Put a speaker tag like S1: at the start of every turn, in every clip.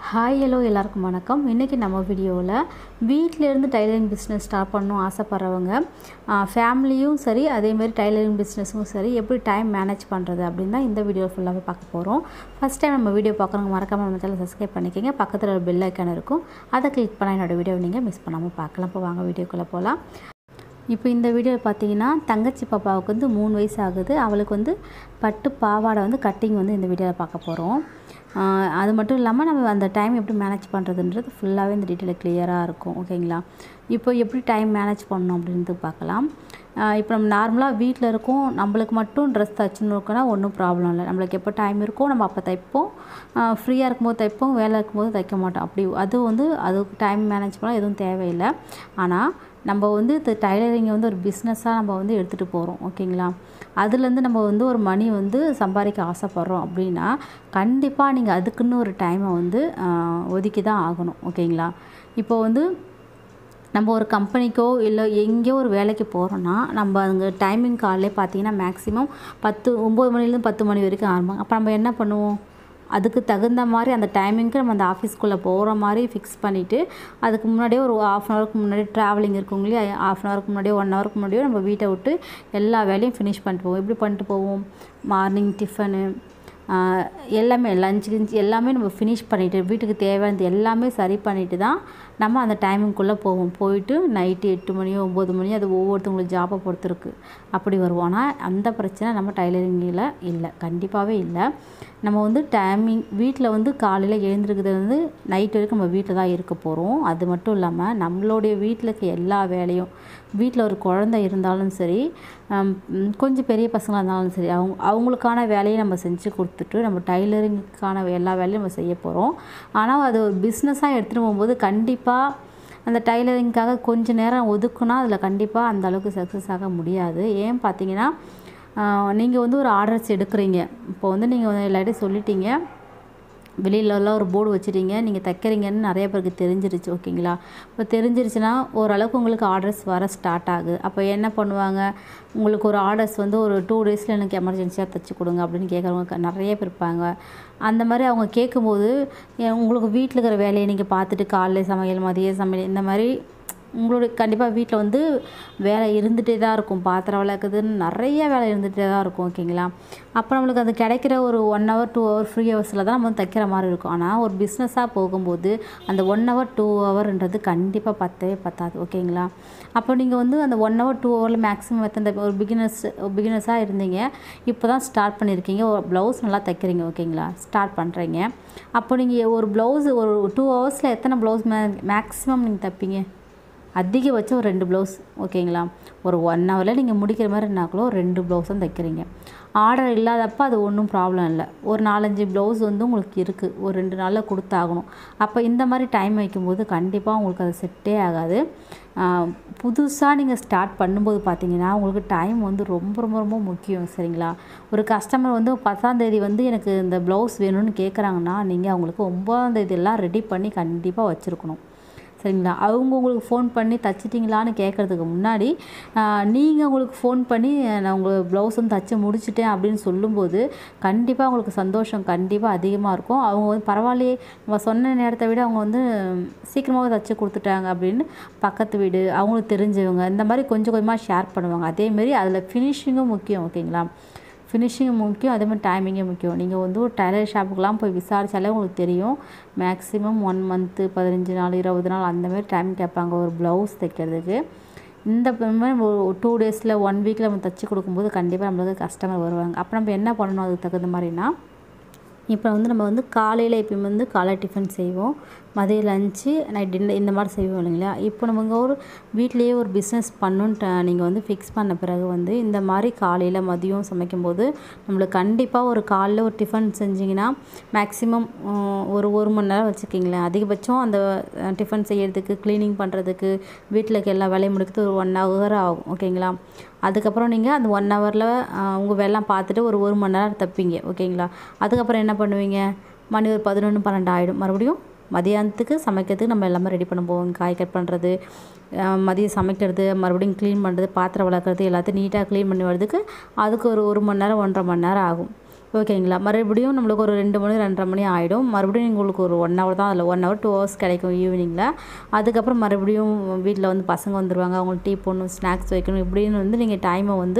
S1: hi hello எல்லாருக்கும் வணக்கம் இன்றைக்கி நம்ம வீடியோவில் வீட்டிலேருந்து டைலரிங் பிஸ்னஸ் ஸ்டார்ட் பண்ணணும் ஆசைப்பட்றவங்க ஃபேமிலியும் சரி அதேமாரி டைலரிங் பிஸ்னஸும் சரி எப்படி டைம் மேனேஜ் பண்ணுறது அப்படின்னு தான் இந்த வீடியோ ஃபுல்லாகவே பார்க்க போகிறோம் ஃபஸ்ட் டைம் நம்ம வீடியோ பார்க்குறவங்க மறக்காமல் நம்ம சேனல் சப்ஸ்கிரைப் பண்ணிக்கோங்க பக்கத்தில் ஒரு பெல் ஐக்கான் இருக்கும் அதை கிளிக் பண்ணால் என்னோடய வீடியோ நீங்கள் மிஸ் பண்ணாமல் பார்க்கலாம் இப்போ வாங்க வீடியோக்குள்ளே போகலாம் இப்போ இந்த வீடியோவில் பார்த்தீங்கன்னா தங்கச்சி பாப்பாவுக்கு வந்து மூணு வயசு ஆகுது அவளுக்கு வந்து பட்டு பாவாடை வந்து கட்டிங் வந்து இந்த வீடியோவில் பார்க்க போகிறோம் அது மட்டும் இல்லாமல் நம்ம அந்த டைம் எப்படி மேனேஜ் பண்ணுறதுன்றது ஃபுல்லாகவே இந்த டீட்டெயில் கிளியராக இருக்கும் ஓகேங்களா இப்போ எப்படி டைம் மேனேஜ் பண்ணணும் அப்படின்றது பார்க்கலாம் இப்போ நம்ம நார்மலாக வீட்டில் இருக்கோம் நம்மளுக்கு மட்டும் ட்ரெஸ் தச்சுன்னு இருக்கோன்னா ஒன்றும் ப்ராப்ளம் இல்லை நம்மளுக்கு எப்போ டைம் இருக்கோ நம்ம அப்போ தைப்போம் ஃப்ரீயாக இருக்கும்போது தைப்போம் வேலை இருக்கும்போது தைக்க மாட்டோம் அப்படி அது வந்து அதுக்கு டைம் மேனேஜ் பண்ணால் எதுவும் தேவையில்லை ஆனால் நம்ம வந்து இந்த டைலரிங்கை வந்து ஒரு பிஸ்னஸாக நம்ம வந்து எடுத்துகிட்டு போகிறோம் ஓகேங்களா அதுலேருந்து நம்ம வந்து ஒரு மணி வந்து சம்பாதிக்க ஆசைப்பட்றோம் அப்படின்னா கண்டிப்பாக நீங்கள் அதுக்குன்னு ஒரு டைமை வந்து ஒதுக்கி தான் ஆகணும் ஓகேங்களா இப்போ வந்து நம்ம ஒரு கம்பெனிக்கோ இல்லை எங்கேயோ ஒரு வேலைக்கு போகிறோன்னா நம்ம அங்கே டைமிங் காலையிலே பார்த்தீங்கன்னா மேக்ஸிமம் பத்து ஒம்பது மணிலேருந்து பத்து மணி வரைக்கும் ஆரம்பம் அப்போ நம்ம என்ன பண்ணுவோம் அதுக்கு தகுந்த மாதிரி அந்த டைமிங்க்கு நம்ம அந்த ஆஃபீஸ்க்குள்ளே போகிற மாதிரி ஃபிக்ஸ் பண்ணிவிட்டு அதுக்கு முன்னாடியே ஒரு ஆஃப் அன் ஹவருக்கு முன்னாடி ட்ராவலிங் இருக்கும் இல்லையா ஆஃப் அன் ஹவருக்கு முன்னாடியோ ஒன் ஹவருக்கு முன்னாடியோ நம்ம வீட்டை விட்டு எல்லா வேலையும் ஃபினிஷ் பண்ணிட்டு போவோம் எப்படி பண்ணிட்டு போவோம் மார்னிங் டிஃபனு எல்லாமே லஞ்ச் கிஞ்ச் எல்லாமே நம்ம ஃபினிஷ் பண்ணிவிட்டு வீட்டுக்கு தேவையானது எல்லாமே சரி பண்ணிவிட்டு தான் நம்ம அந்த டைமிங்குள்ளே போவோம் போயிட்டு நைட்டு எட்டு மணியோ ஒம்பது மணியோ அது ஒவ்வொருத்தவங்களுக்கு ஜாப்பை பொறுத்திருக்கு அப்படி வருவோம் ஆனால் அந்த பிரச்சனை நம்ம டைலரிங்கில் இல்லை கண்டிப்பாகவே இல்லை நம்ம வந்து டைமிங் வீட்டில் வந்து காலையில் எழுந்திருக்கிறது வந்து நைட் வரைக்கும் நம்ம வீட்டில் தான் இருக்க போகிறோம் அது மட்டும் இல்லாமல் நம்மளுடைய வீட்டில் இருக்க எல்லா வேலையும் வீட்டில் ஒரு குழந்தை இருந்தாலும் சரி கொஞ்சம் பெரிய பசங்களாக இருந்தாலும் சரி அவங்க அவங்களுக்கான வேலையை நம்ம செஞ்சு கொடுத்துட்டு நம்ம டைலரிங்க்கான எல்லா வேலையும் நம்ம செய்ய போகிறோம் ஆனால் அது ஒரு பிஸ்னஸாக எடுத்துகிட்டு போகும்போது கண்டிப்பாக அந்த டைலரிங்க்காக கொஞ்சம் நேரம் ஒதுக்குனா அதில் கண்டிப்பாக அந்த அளவுக்கு சக்ஸஸ் ஆக முடியாது ஏன் பார்த்தீங்கன்னா நீங்கள் வந்து ஒரு ஆர்டர்ஸ் எடுக்கிறீங்க இப்போ வந்து நீங்கள் எல்லாத்தையும் சொல்லிட்டீங்க வெளியிலலாம் ஒரு போர்டு வச்சுட்டீங்க நீங்கள் தைக்கிறீங்கன்னு நிறைய பேருக்கு தெரிஞ்சிருச்சு ஓகேங்களா இப்போ தெரிஞ்சிருச்சுன்னா ஓரளவுக்கு உங்களுக்கு ஆர்டர்ஸ் வர ஸ்டார்ட் ஆகுது அப்போ என்ன பண்ணுவாங்க உங்களுக்கு ஒரு ஆர்டர்ஸ் வந்து ஒரு டூ டேஸில் எனக்கு எமர்ஜென்சியாக தைச்சி கொடுங்க அப்படின்னு கேட்குறவங்க நிறைய பேர் இருப்பாங்க அந்த மாதிரி அவங்க கேட்கும்போது உங்களுக்கு வீட்டில் இருக்கிற வேலையை நீங்கள் பார்த்துட்டு காலைல சமையல் மதிய சமையல் இந்த மாதிரி உங்களுடைய கண்டிப்பாக வீட்டில் வந்து வேலை இருந்துகிட்டே தான் இருக்கும் பாத்திரம் விளக்குதுன்னு நிறைய வேலை இருந்துகிட்டே தான் இருக்கும் ஓகேங்களா அப்போ நம்மளுக்கு அது கிடைக்கிற ஒரு one hour two hour free ஹவர்ஸில் தான் நம்ம தைக்கிற மாதிரி இருக்கும் ஆனால் ஒரு பிஸ்னஸாக போகும்போது அந்த ஒன் ஹவர் டூ ஹவர்ன்றது கண்டிப்பாக பத்தவே பத்தாது ஓகேங்களா அப்போ நீங்கள் வந்து அந்த ஒன் ஹவர் டூ ஹவரில் மேக்ஸிமம் எத்தனை ஒரு பிகினர்ஸ் பிகினர்ஸாக இருந்தீங்க இப்போ தான் ஸ்டார்ட் பண்ணியிருக்கீங்க ஒரு ப்ளவுஸ் நல்லா தைக்கிறீங்க ஓகேங்களா ஸ்டார்ட் பண்ணுறீங்க அப்போ நீங்கள் ஒரு ப்ளவுஸ் ஒரு டூ ஹவர்ஸில் எத்தனை ப்ளவுஸ் மே மேக்ஸிமம் நீங்கள் தைப்பீங்க அதிகபட்சம் ஒரு ரெண்டு ப்ளவுஸ் ஓகேங்களா ஒரு ஒன் ஹவரில் நீங்கள் முடிக்கிற மாதிரி இருந்தாக்கூட ஒரு ரெண்டு ப்ளவுஸ் தான் தைக்கிறீங்க ஆர்டர் இல்லாதப்போ அது ஒன்றும் ப்ராப்ளம் இல்லை ஒரு நாலஞ்சு ப்ளவுஸ் வந்து உங்களுக்கு இருக்குது ஒரு ரெண்டு நாளில் கொடுத்தாகணும் அப்போ இந்த மாதிரி டைம் வைக்கும்போது கண்டிப்பாக உங்களுக்கு அது செட்டே ஆகாது புதுசாக நீங்கள் ஸ்டார்ட் பண்ணும்போது பார்த்தீங்கன்னா உங்களுக்கு டைம் வந்து ரொம்ப ரொம்ப ரொம்ப முக்கியம் சரிங்களா ஒரு கஸ்டமர் வந்து பத்தாந்தேதி வந்து எனக்கு இந்த ப்ளவுஸ் வேணும்னு கேட்குறாங்கன்னா நீங்கள் அவங்களுக்கு ஒம்பதாந்தேதியெல்லாம் ரெடி பண்ணி கண்டிப்பாக வச்சுருக்கணும் சரிங்களா அவங்க உங்களுக்கு ஃபோன் பண்ணி தச்சிட்டிங்களான்னு கேட்குறதுக்கு முன்னாடி நீங்கள் உங்களுக்கு ஃபோன் பண்ணி நான் உங்கள் ப்ளவுஸ் வந்து தச்சு முடிச்சிட்டேன் அப்படின்னு சொல்லும்போது கண்டிப்பாக உங்களுக்கு சந்தோஷம் கண்டிப்பாக அதிகமாக இருக்கும் அவங்க வந்து பரவாயில்லையே நம்ம சொன்ன நேரத்தை விட அவங்க வந்து சீக்கிரமாகவே தச்சு கொடுத்துட்டாங்க அப்படின்னு பக்கத்து வீடு அவங்களுக்கு தெரிஞ்சவங்க இந்த மாதிரி கொஞ்சம் கொஞ்சமாக ஷேர் பண்ணுவாங்க அதேமாரி அதில் ஃபினிஷிங்கும் முக்கியம் ஓகேங்களா ஃபினிஷிங் முக்கியம் அதே மாதிரி டைமிங்கே முக்கியம் நீங்கள் வந்து ஒரு டைலர் ஷாப்புக்கெலாம் போய் விசாரித்தாலே உங்களுக்கு தெரியும் மேக்ஸிமம் ஒன் மந்த்து பதினஞ்சு நாள் இருபது நாள் அந்த மாதிரி டைம் கேட்பாங்க ஒரு ப்ளவுஸ் தைக்கிறதுக்கு இந்த மாதிரி டூ டேஸில் ஒன் வீக்கில் நம்ம தைச்சி கொடுக்கும்போது கண்டிப்பாக நம்மளுக்கு கஸ்டமர் வருவாங்க அப்போ நம்ம என்ன பண்ணணும் அதுக்கு தகுந்த மாதிரினா இப்போ வந்து நம்ம வந்து காலையில் எப்பயும் வந்து காலை டிஃபன் செய்வோம் மதிய லஞ்சு நைட் டின்னர் இந்த மாதிரி செய்வோம் இல்லைங்களா இப்போ நம்ம ஒரு வீட்லேயே ஒரு பிஸ்னஸ் பண்ணுன்ட்டு நீங்கள் வந்து ஃபிக்ஸ் பண்ண பிறகு வந்து இந்த மாதிரி காலையில் மதியம் சமைக்கும்போது நம்மளுக்கு கண்டிப்பாக ஒரு காலையில் ஒரு டிஃபன் செஞ்சிங்கன்னா மேக்ஸிமம் ஒரு ஒரு மணி நேரம் வச்சுக்கிங்களேன் அதிகபட்சம் அந்த டிஃபன் செய்கிறதுக்கு க்ளீனிங் பண்ணுறதுக்கு வீட்டில் இருக்க எல்லா வேலையும் முடிக்கிறது ஒரு ஒன் ஹவர் ஆகும் ஓகேங்களா அதுக்கப்புறம் நீங்கள் அந்த ஒன் ஹவரில் உங்கள் வேலைலாம் பார்த்துட்டு ஒரு ஒரு மணி நேரம் தப்பீங்க ஓகேங்களா அதுக்கப்புறம் என்ன பண்ணுவீங்க மணி ஒரு பதினொன்று பன்னெண்டு ஆகிடும் மறுபடியும் மதியானத்துக்கு சமைக்கிறதுக்கு நம்ம எல்லாமே ரெடி பண்ண போவோம் காய் கட் பண்ணுறது மதியம் சமைக்கிறது மறுபடியும் க்ளீன் பண்ணுறது பாத்திரம் வளர்க்குறது எல்லாத்தையும் நீட்டாக க்ளீன் பண்ணி வரதுக்கு அதுக்கு ஒரு ஒரு மணி நேரம் ஒன்றரை மணி நேரம் ஆகும் ஓகேங்களா மறுபடியும் நம்மளுக்கு ஒரு ரெண்டு மணி ரெண்டரை மணி ஆகிடும் மறுபடியும் உங்களுக்கு ஒரு ஒன் ஹவர் தான் அதில் ஒன் ஹவர் டூ ஹவர்ஸ் கிடைக்கும் ஈவினிங்கில் அதுக்கப்புறம் மறுபடியும் வீட்டில் வந்து பசங்க வந்துடுவாங்க அவங்களுக்கு டீ போடணும் ஸ்நாக்ஸ் வைக்கணும் இப்படின்னு வந்து நீங்கள் டைமை வந்து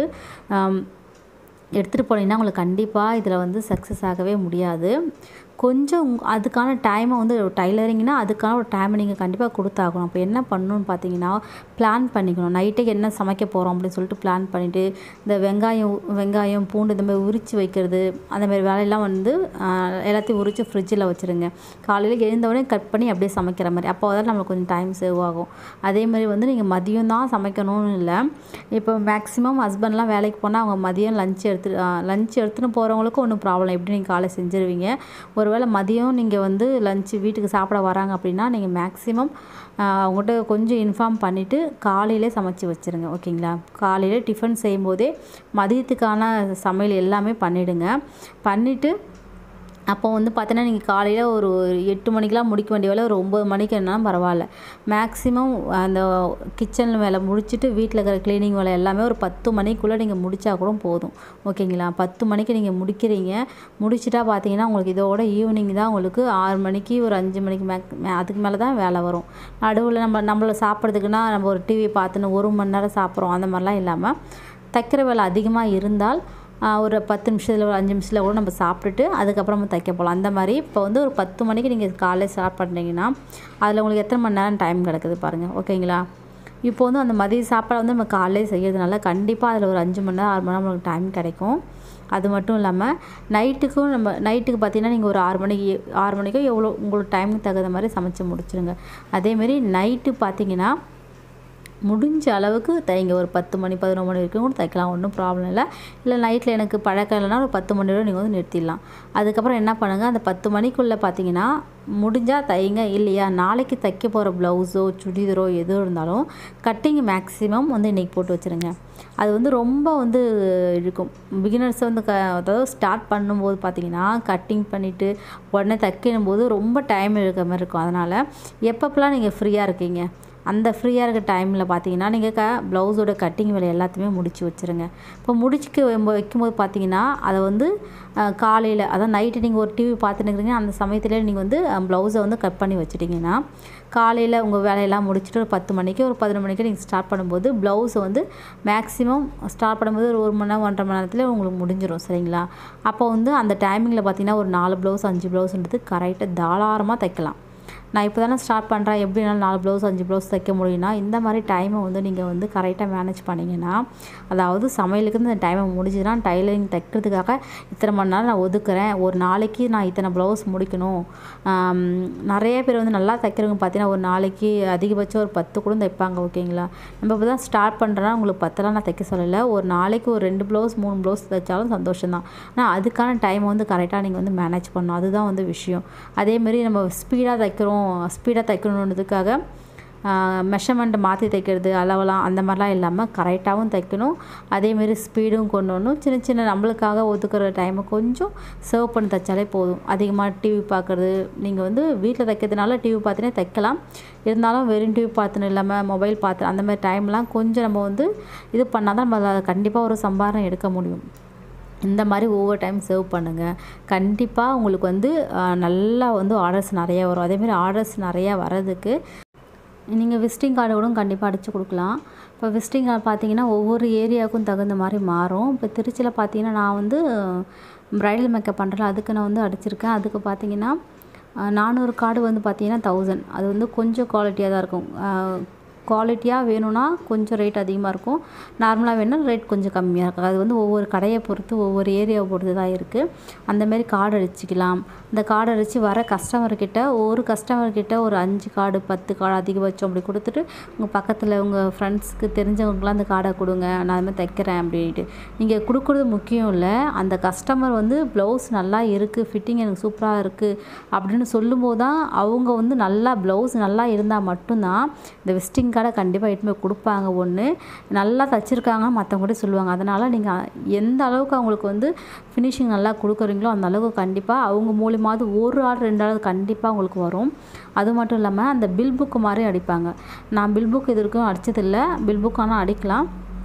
S1: எடுத்துகிட்டு போனீங்கன்னா உங்களுக்கு கண்டிப்பாக இதில் வந்து சக்ஸஸ் ஆகவே முடியாது கொஞ்சம் உங் அதுக்கான டைமை வந்து டைலரிங்னா அதுக்கான ஒரு டைமை நீங்கள் கண்டிப்பாக கொடுத்தாகணும் அப்போ என்ன பண்ணணும்னு பார்த்தீங்கன்னா பிளான் பண்ணிக்கணும் நைட்டுக்கு என்ன சமைக்க போகிறோம் அப்படின்னு சொல்லிட்டு பிளான் பண்ணிவிட்டு இந்த வெங்காயம் வெங்காயம் பூண்டு இந்த மாதிரி உரித்து வைக்கிறது அந்த மாதிரி வேலையெல்லாம் வந்து எல்லாத்தையும் உரித்து ஃப்ரிட்ஜில் வச்சுருங்க காலையில் எழுந்தவுடனே கட் பண்ணி அப்படியே சமைக்கிற மாதிரி அப்போ தான் நம்மளுக்கு கொஞ்சம் டைம் சேவ் ஆகும் அதே மாதிரி வந்து நீங்கள் மதியம் தான் சமைக்கணும்னு இல்லை இப்போ மேக்ஸிமம் ஹஸ்பண்ட்லாம் வேலைக்கு போனால் அவங்க மதியம் லஞ்ச் எடுத்து லஞ்ச் எடுத்துன்னு போகிறவங்களுக்கும் ஒன்றும் ப்ராப்ளம் எப்படி நீங்கள் காலை செஞ்சுருவீங்க ஒருவேளை மதியம் நீங்கள் வந்து லஞ்சு வீட்டுக்கு சாப்பிட வராங்க அப்படின்னா நீங்கள் மேக்ஸிமம் அவங்ககிட்ட கொஞ்சம் இன்ஃபார்ம் பண்ணிவிட்டு காலையிலே சமைச்சு வச்சுருங்க ஓகேங்களா காலையில் டிஃபன் செய்யும்போதே மதியத்துக்கான சமையல் எல்லாமே பண்ணிவிடுங்க பண்ணிவிட்டு அப்போ வந்து பார்த்தீங்கன்னா நீங்கள் காலையில் ஒரு எட்டு மணிக்கெலாம் முடிக்க வேண்டிய வேலை ஒரு ஒம்பது மணிக்கு என்ன பரவாயில்ல மேக்ஸிமம் அந்த கிச்சன் வேலை முடிச்சுட்டு வீட்டில் இருக்கிற க்ளீனிங் வேலை எல்லாமே ஒரு பத்து மணிக்குள்ளே நீங்கள் முடித்தா கூட போதும் ஓகேங்களா பத்து மணிக்கு நீங்கள் முடிக்கிறீங்க முடிச்சிட்டா பார்த்தீங்கன்னா உங்களுக்கு இதோட ஈவினிங் தான் உங்களுக்கு ஆறு மணிக்கு ஒரு அஞ்சு மணிக்கு மேக் அதுக்கு மேலே தான் வேலை வரும் நடுவில் நம்ம நம்மளை சாப்பிட்றதுக்குன்னா நம்ம ஒரு டிவி பார்த்துன்னு ஒரு மணி நேரம் சாப்பிட்றோம் அந்த மாதிரிலாம் இல்லாமல் தைக்கிற வேலை அதிகமாக இருந்தால் ஒரு பத்து நிமிஷத்தில் ஒரு அஞ்சு நிமிஷத்தில் கூட நம்ம சாப்பிட்டுட்டு அதுக்கப்புறமா தைக்க போகலாம் அந்த மாதிரி இப்போ வந்து ஒரு பத்து மணிக்கு நீங்கள் காலையில் ஸ்டார்ட் பண்ணுறீங்கன்னா அதில் உங்களுக்கு எத்தனை மணி நேரம் டைம் கிடக்குது பாருங்கள் ஓகேங்களா இப்போ வந்து அந்த மதிய சாப்பாடு வந்து நம்ம காலையில் செய்யறதுனால கண்டிப்பாக அதில் ஒரு அஞ்சு மணி நேரம் ஆறு மணி நேரம் நம்மளுக்கு டைம் கிடைக்கும் அது மட்டும் இல்லாமல் நைட்டுக்கும் நம்ம நைட்டுக்கு பார்த்தீங்கன்னா நீங்கள் ஒரு ஆறு மணிக்கு ஆறு மணிக்கோ எவ்வளோ உங்களுக்கு டைமுக்கு தகுந்த மாதிரி சமைச்சு முடிச்சிருங்க அதேமாரி நைட்டு பார்த்தீங்கன்னா முடிஞ்ச அளவுக்கு தைங்க ஒரு பத்து மணி பதினொரு மணி வரைக்கும் கூட தைக்கலாம் ஒன்றும் ப்ராப்ளம் இல்லை இல்லை நைட்டில் எனக்கு பழக்கம் இல்லைனா ஒரு பத்து மணி வரை நீங்கள் வந்து நிறுத்திடலாம் அதுக்கப்புறம் என்ன பண்ணுங்கள் அந்த பத்து மணிக்குள்ளே பார்த்தீங்கன்னா முடிஞ்சால் தைங்க இல்லையா நாளைக்கு தைக்க போகிற ப்ளவுஸோ சுடிதரோ எது இருந்தாலும் கட்டிங் மேக்ஸிமம் வந்து இன்றைக்கி போட்டு வச்சுருங்க அது வந்து ரொம்ப வந்து இருக்கும் பிகினர்ஸ் வந்து க அதாவது ஸ்டார்ட் பண்ணும்போது பார்த்தீங்கன்னா கட்டிங் பண்ணிவிட்டு உடனே தைக்கணும் போது ரொம்ப டைம் இழுக்கிற மாதிரி இருக்கும் அதனால் எப்பப்பெல்லாம் நீங்கள் ஃப்ரீயாக இருக்கீங்க அந்த ஃப்ரீயாக இருக்க டைமில் பார்த்தீங்கன்னா நீங்கள் க ப்ளவுஸோட கட்டிங் வேலை எல்லாத்தையுமே முடித்து வச்சுருங்க இப்போ முடிச்சுக்க வைக்கும்போது பார்த்தீங்கன்னா அதை வந்து காலையில் அதான் நைட்டு நீங்கள் ஒரு டிவி பார்த்துட்டு இருக்கிறீங்க அந்த சமயத்தில் நீங்கள் வந்து ப்ளவுஸை வந்து கட் பண்ணி வச்சுட்டிங்கன்னா காலையில் உங்கள் வேலையெல்லாம் முடிச்சுட்டு ஒரு பத்து மணிக்கு ஒரு பதினொரு மணிக்கு நீங்கள் ஸ்டார்ட் பண்ணும்போது ப்ளவுஸை வந்து மேக்ஸிமம் ஸ்டார்ட் பண்ணும்போது ஒரு ஒரு மணி நேரம் ஒன்றரை மணி நேரத்தில் உங்களுக்கு முடிஞ்சிடும் சரிங்களா அப்போ வந்து அந்த டைமிங்கில் பார்த்தீங்கன்னா ஒரு நாலு ப்ளவுஸ் அஞ்சு ப்ளவுஸ்ன்றது கரெக்டாக தாராளமாக தைக்கலாம் நான் இப்போ தானே ஸ்டார்ட் பண்ணுறேன் எப்படி என்னால் நாலு ப்ளவுஸ் அஞ்சு ப்ளவுஸ் தைக்க முடியும்னா இந்த மாதிரி டைமை வந்து நீங்கள் வந்து கரெக்டாக மேனேஜ் பண்ணிங்கன்னா அதாவது சமையலுக்கு இந்த டைமை முடிஞ்சுதுன்னா டைலரிங் தைக்கிறதுக்காக இத்தனை மணி நேரம் நான் ஒதுக்குறேன் ஒரு நாளைக்கு நான் இத்தனை ப்ளவுஸ் முடிக்கணும் நிறைய பேர் வந்து நல்லா தைக்கிறவங்க பார்த்தீங்கன்னா ஒரு நாளைக்கு அதிகபட்சம் ஒரு பத்து கூட தைப்பாங்க ஓகேங்களா நம்ம இப்போ தான் ஸ்டார்ட் பண்ணுறேன்னா உங்களுக்கு பத்தெல்லாம் நான் தைக்க சொல்லலை ஒரு நாளைக்கு ஒரு ரெண்டு ப்ளவுஸ் மூணு ப்ளவுஸ் தைச்சாலும் சந்தோஷம் தான் ஆனால் அதுக்கான டைமை வந்து கரெக்டாக நீங்கள் வந்து மேனேஜ் பண்ணணும் அதுதான் வந்து விஷயம் அதேமாரி நம்ம ஸ்பீடாக தைக்கிறோம் ஸ்பீடாக தைக்கணுன்றதுக்காக மெஷர்மெண்ட்டை மாற்றி தைக்கிறது அளவெல்லாம் அந்த மாதிரிலாம் இல்லாமல் கரெக்டாகவும் தைக்கணும் அதேமாரி ஸ்பீடும் கொண்டு வரணும் சின்ன சின்ன நம்மளுக்காக ஒதுக்குற டைமை கொஞ்சம் சர்வ் பண்ணி தைச்சாலே போதும் அதிகமாக டிவி பார்க்குறது நீங்கள் வந்து வீட்டில் தைக்கிறதுனால டிவி பார்த்துனே தைக்கலாம் இருந்தாலும் வெறும் டிவி பார்த்துன்னு இல்லாமல் மொபைல் பார்த்து அந்த மாதிரி டைம்லாம் கொஞ்சம் நம்ம வந்து இது பண்ணால் தான் நம்ம கண்டிப்பாக ஒரு சம்பாரம் எடுக்க முடியும் இந்த மாதிரி ஒவ்வொரு டைம் சர்வ் பண்ணுங்கள் கண்டிப்பாக உங்களுக்கு வந்து நல்லா வந்து ஆர்டர்ஸ் நிறையா வரும் அதேமாதிரி ஆர்டர்ஸ் நிறையா வர்றதுக்கு நீங்கள் விசிட்டிங் கார்டு கூட கண்டிப்பாக அடித்து கொடுக்கலாம் இப்போ விசிட்டிங் கார்டு பார்த்தீங்கன்னா ஒவ்வொரு ஏரியாவுக்கும் தகுந்த மாதிரி மாறும் இப்போ திருச்சியில் பார்த்தீங்கன்னா நான் வந்து ப்ரைடல் மேக்கப் பண்ணுறேன் அதுக்கு நான் வந்து அடிச்சிருக்கேன் அதுக்கு பார்த்தீங்கன்னா நானூறு கார்டு வந்து பார்த்தீங்கன்னா தௌசண்ட் அது வந்து கொஞ்சம் குவாலிட்டியாக தான் இருக்கும் குவாலிட்டியாக வேணும்னா கொஞ்சம் ரேட் அதிகமாக இருக்கும் நார்மலாக வேணும்னா ரேட் கொஞ்சம் கம்மியாக இருக்கும் அது வந்து ஒவ்வொரு கடையை பொறுத்து ஒவ்வொரு ஏரியாவை பொறுத்து தான் இருக்குது அந்தமாரி கார்டு அடிச்சிக்கலாம் இந்த கார்டு அடித்து வர கஸ்டமர்கிட்ட ஒரு கஸ்டமர்கிட்ட ஒரு அஞ்சு கார்டு பத்து கார்டு அதிகபட்சம் அப்படி கொடுத்துட்டு உங்கள் பக்கத்தில் உங்கள் ஃப்ரெண்ட்ஸ்க்கு தெரிஞ்சவங்களாம் அந்த கார்டை கொடுங்க நான் அதுமாதிரி தைக்கிறேன் அப்படின்ட்டு நீங்கள் கொடுக்குறது முக்கியம் இல்லை அந்த கஸ்டமர் வந்து ப்ளவுஸ் நல்லா இருக்குது ஃபிட்டிங் எனக்கு சூப்பராக இருக்குது அப்படின்னு சொல்லும்போது தான் அவங்க வந்து நல்லா ப்ளவுஸ் நல்லா இருந்தால் மட்டும்தான் இந்த விசிட்டிங் கார்டை கண்டிப்பாக எட்டுமே கொடுப்பாங்க ஒன்று நல்லா தைச்சிருக்காங்க மற்றவங்க கூட சொல்லுவாங்க அதனால் நீங்கள் எந்த அளவுக்கு அவங்களுக்கு வந்து ஃபினிஷிங் நல்லா கொடுக்குறீங்களோ அந்த அளவுக்கு கண்டிப்பாக அவங்க மூலியமாவது ஒரு ஆர்டர் ரெண்டு ஆர்டர் கண்டிப்பாக உங்களுக்கு வரும் அது மட்டும் இல்லாமல் அந்த பில் புக்கு மாதிரி அடிப்பாங்க நான் பில் புக் இது வரைக்கும் அடித்ததில்லை பில் புக் ஆனால் அடிக்கலாம்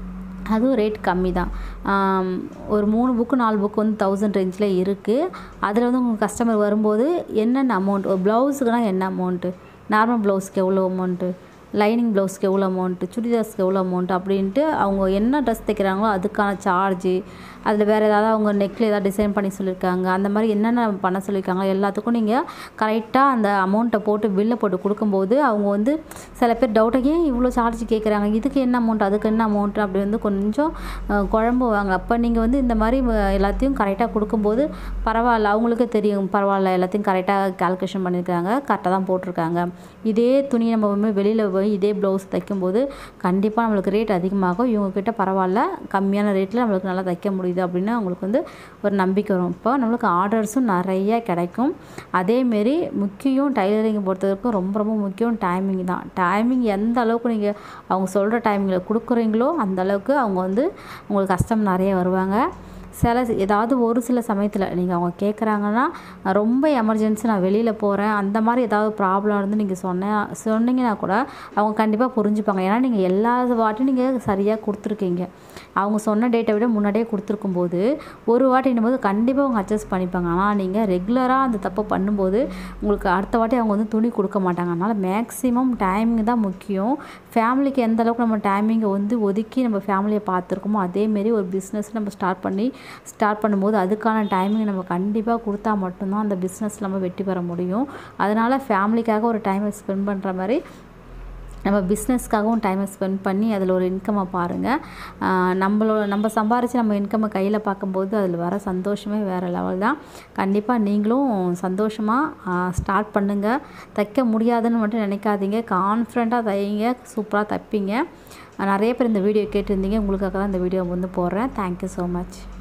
S1: அதுவும் ரேட் கம்மி தான் ஆம், ஒரு மூணு புக்கு நாலு புக்கு வந்து தௌசண்ட் ரேஞ்சில் இருக்குது அதில் வந்து உங்கள் கஸ்டமர் வரும்போது என்னென்ன அமௌண்ட் ஒரு ப்ளவுஸுக்குனால் என்ன அமௌண்ட்டு நார்மல் ப்ளவுஸ்க்கு எவ்வளோ அமௌண்ட்டு லைனிங் ப்ளவுஸ்க்கு எவ்வளோ அமௌண்ட்டு சுடிதார்ஸ்க்கு எவ்வளோ அமௌண்ட் அப்படின்ட்டு அவங்க என்ன ட்ரெஸ் தைக்கிறாங்களோ அதுக்கான சார்ஜு அதில் வேறு ஏதாவது அவங்க நெக்கில் ஏதாவது டிசைன் பண்ணி சொல்லியிருக்காங்க அந்த மாதிரி என்னென்ன பண்ண சொல்லியிருக்காங்க எல்லாத்துக்கும் நீங்கள் கரெக்டாக அந்த அமௌண்ட்டை போட்டு பில்லை போட்டு கொடுக்கும்போது அவங்க வந்து சில பேர் டவுட்டாக ஏன் இவ்வளோ சார்ஜ் கேட்குறாங்க இதுக்கு என்ன அமௌண்ட் அதுக்கு என்ன அமௌண்ட் அப்படி வந்து கொஞ்சம் அஹ், குழம்புவாங்க அப்போ நீங்கள் வந்து இந்த மாதிரி அஹ், எல்லாத்தையும் கரெக்டாக கொடுக்கும்போது பரவாயில்ல அவங்களுக்கே தெரியும் பரவாயில்ல எல்லாத்தையும் கரெக்டாக கால்குலேஷன் பண்ணியிருக்காங்க கரெக்டாக தான் போட்டிருக்காங்க இதே துணி நம்ம வந்து வெளியில் போய் இதே ப்ளவுஸ் தைக்கும்போது கண்டிப்பாக நம்மளுக்கு ரேட் அதிகமாகும் இவங்கக்கிட்ட பரவாயில்ல கம்மியான ரேட்டில் நம்மளுக்கு நல்லா தைக்க முடியுது அப்படின்னு அவங்களுக்கு வந்து ஒரு நம்பிக்கை வரும் இப்போ நம்மளுக்கு ஆர்டர்ஸும் நிறைய கிடைக்கும் அதேமாரி முக்கியம் டைலரிங் பொறுத்தவரைக்கும் ரொம்ப ரொம்ப முக்கியம் டைமிங் தான் டைமிங் எந்த அளவுக்கு நீங்கள் அவங்க சொல்கிற டைமிங்கில் கொடுக்குறீங்களோ அந்த அளவுக்கு அவங்க வந்து உங்களுக்கு கஸ்டம் நிறைய வருவாங்க சில ஏதாவது ஒரு சில சமயத்தில் நீங்கள் அவங்க கேட்குறாங்கன்னா நான் ரொம்ப எமர்ஜென்சி நான் வெளியில் போகிறேன் அந்த மாதிரி ஏதாவது ப்ராப்ளம் இருந்து நீங்கள் சொன்ன சொன்னீங்கன்னா கூட அவங்க கண்டிப்பாக புரிஞ்சுப்பாங்க ஏன்னா நீங்கள் எல்லா வாட்டியும் நீங்கள் சரியாக கொடுத்துருக்கீங்க அவங்க சொன்ன டேட்டை விட முன்னாடியே கொடுத்துருக்கும் போது ஒரு வாட்டின்னும் போது கண்டிப்பாக அவங்க அட்ஜஸ்ட் பண்ணிப்பாங்க ஆனால் நீங்கள் ரெகுலராக அந்த தப்பை பண்ணும்போது உங்களுக்கு அடுத்த வாட்டி அவங்க வந்து துணி கொடுக்க மாட்டாங்க அதனால் மேக்ஸிமம் டைமிங் தான் முக்கியம் ஃபேமிலிக்கு எந்த அளவுக்கு நம்ம டைமிங்கை வந்து ஒதுக்கி நம்ம ஃபேமிலியை பார்த்துருக்கோமோ அதேமாரி ஒரு பிஸ்னஸ் நம்ம ஸ்டார்ட் பண்ணி ஸ்டார்ட் பண்ணும்போது அதுக்கான டைமிங் நம்ம கண்டிப்பாக கொடுத்தா மட்டும்தான் அந்த பிஸ்னஸ் நம்ம வெற்றி பெற முடியும் அதனால் ஃபேமிலிக்காக ஒரு டைமை ஸ்பெண்ட் பண்ணுற மாதிரி நம்ம பிஸ்னஸ்க்காகவும் டைமை ஸ்பெண்ட் பண்ணி அதில் ஒரு இன்கம்மை பாருங்கள் நம்மளோட நம்ம சம்பாரித்து நம்ம இன்கம்மை கையில் பார்க்கும்போது அதில் வர சந்தோஷமே வேறு லெவல் தான் கண்டிப்பாக நீங்களும் சந்தோஷமாக ஸ்டார்ட் பண்ணுங்கள் தைக்க முடியாதுன்னு மட்டும் நினைக்காதீங்க கான்ஃபிடண்ட்டாக தைங்க சூப்பராக தைப்பீங்க நிறைய பேர் இந்த வீடியோ கேட்டிருந்தீங்க உங்களுக்காக தான் இந்த வீடியோ வந்து போடுறேன் தேங்க்யூ ஸோ மச்